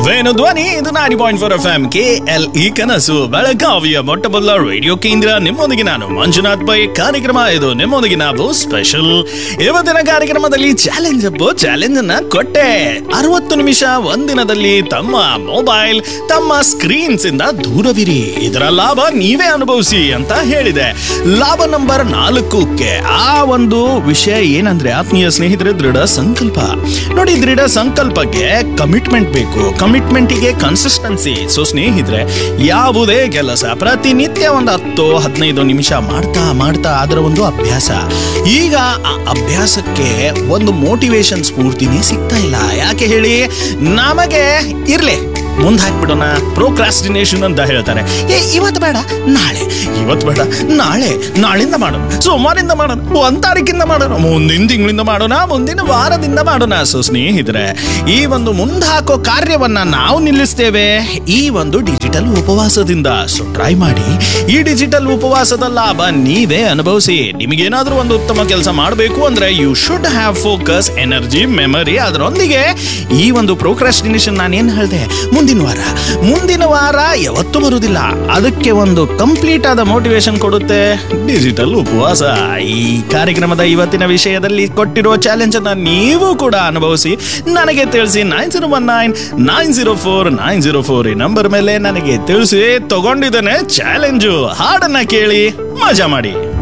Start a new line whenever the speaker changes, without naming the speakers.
ವೇಣು ಧ್ವನಿ ಇದು ninety point four F M K L E ಕನಸು ಬೆಳಗಾವಿಯ ಮೊಟ್ಟಮೊದಲ ರೇಡಿಯೋ ಕೇಂದ್ರ ನಿಮ್ಮೊಂದಿಗೆ ನಾನು ಮಂಜುನಾಥ್ ಪೈ ಕಾರ್ಯಕ್ರಮ ಇದು ನಿಮ್ಮೊಂದಿಗೆ ನಾವು ಸ್ಪೆಷಲ್ ಇವತ್ತಿನ ಕಾರ್ಯಕ್ರಮದಲ್ಲಿ ಚಾಲೆಂಜ್ ಅಪ್ಪು ಚಾಲೆಂಜ್ ಅನ್ನ ಕೊಟ್ಟೆ ಅರವತ್ತು ನಿಮಿಷ ಒಂದಿನದಲ್ಲಿ ತಮ್ಮ ಮೊಬೈಲ್ ತಮ್ಮ ಸ್ಕ್ರೀನ್ಸ್ ಇಂದ ದೂರವಿರಿ ಇದರ ಲಾಭ ನೀವೇ ಅನುಭವಿಸಿ ಅಂತ ಹೇಳಿದೆ ಲಾಭ ನಂಬರ್ ನಾಲ್ಕಕ್ಕೆ ಆ ಒಂದು ವಿಷಯ ಏನಂದ್ರೆ ಆತ್ಮೀಯ ಸ್ನೇಹಿತರೆ ದೃಢ ಸಂಕಲ್ಪ ನೋಡಿ ದೃಢ ಸಂಕಲ್ಪಕ್ಕೆ ಕಮಿಟ್ಮೆಂಟ್ ಬೇಕು ಕಮಿಟ್ಮೆಂಟಿಗೆ ಕನ್ಸಿಸ್ಟೆನ್ಸಿ ಸೊ ಸ್ನೇಹಿತರೆ ಯಾವುದೇ ಕೆಲಸ ಪ್ರತಿನಿತ್ಯ ಒಂದು ಹತ್ತು ಹದಿನೈದು ನಿಮಿಷ ಮಾಡ್ತಾ ಮಾಡ್ತಾ ಅದರ ಒಂದು ಅಭ್ಯಾಸ ಈಗ ಆ ಅಭ್ಯಾಸಕ್ಕೆ ಒಂದು ಮೋಟಿವೇಶನ್ ಸ್ಫೂರ್ತಿನೇ ಸಿಗ್ತಾ ಇಲ್ಲ ಯಾಕೆ ಹೇಳಿ ನಮಗೆ ಇರ್ಲಿ ಮುಂದೆ ಹಾಕ್ಬಿಡೋಣ ಪ್ರೋಕ್ರಾಸ್ಟಿನೇಷನ್ ಅಂತ ಹೇಳ್ತಾರೆ ಏ ಇವತ್ತು ಬೇಡ ನಾಳೆ ಇವತ್ತು ಬೇಡ ನಾಳೆ ನಾಳಿಂದ ಮಾಡೋಣ ಸೋಮವಾರಿಂದ ಮಾಡೋಣ ಒಂದ್ ತಾರೀಕಿಂದ ಮಾಡೋಣ ಮುಂದಿನ ತಿಂಗಳಿಂದ ಮಾಡೋಣ ಮುಂದಿನ ವಾರದಿಂದ ಮಾಡೋಣ ಸೊ ಸ್ನೇಹಿತರೆ ಈ ಒಂದು ಮುಂದೆ ಹಾಕೋ ಕಾರ್ಯವನ್ನ ನಾವು ನಿಲ್ಲಿಸ್ತೇವೆ ಈ ಒಂದು ಡಿಜಿಟಲ್ ಉಪವಾಸದಿಂದ ಸೊ ಟ್ರೈ ಮಾಡಿ ಈ ಡಿಜಿಟಲ್ ಉಪವಾಸದ ಲಾಭ ನೀವೇ ಅನುಭವಿಸಿ ನಿಮಗೇನಾದ್ರೂ ಒಂದು ಉತ್ತಮ ಕೆಲಸ ಮಾಡಬೇಕು ಅಂದ್ರೆ you should have focus energy memory ಅದರೊಂದಿಗೆ ಈ ಒಂದು ಪ್ರೋಕ್ರಾಸ್ಟಿನೇಷನ್ ನಾನೇನು ಹೇಳಿದೆ ಮುಂದಿನ ವಾರ ಮುಂದಿನ ವಾರ ಯಾವತ್ತೂ ಬರುವುದಿಲ್ಲ ಅದಕ್ಕೆ ಒಂದು ಕಂಪ್ಲೀಟ್ ಆದ ಮೋಟಿವೇಶನ್ ಕೊಡುತ್ತೆ ಡಿಜಿಟಲ್ ಉಪವಾಸ ಈ ಕಾರ್ಯಕ್ರಮದ ಇವತ್ತಿನ ವಿಷಯದಲ್ಲಿ ಕೊಟ್ಟಿರುವ ಚಾಲೆಂಜ್ ಅನ್ನ ನೀವು ಕೂಡ ಅನುಭವಿಸಿ ನನಗೆ ತಿಳಿಸಿ nine zero one nine nine zero four nine zero four ಈ ನಂಬರ್ ಮೇಲೆ ನನಗೆ ತಿಳಿಸಿ ತಗೊಂಡಿದ್ದೇನೆ ಚಾಲೆಂಜು ಹಾಡನ್ನ ಕೇಳಿ ಮಜಾ ಮಾಡಿ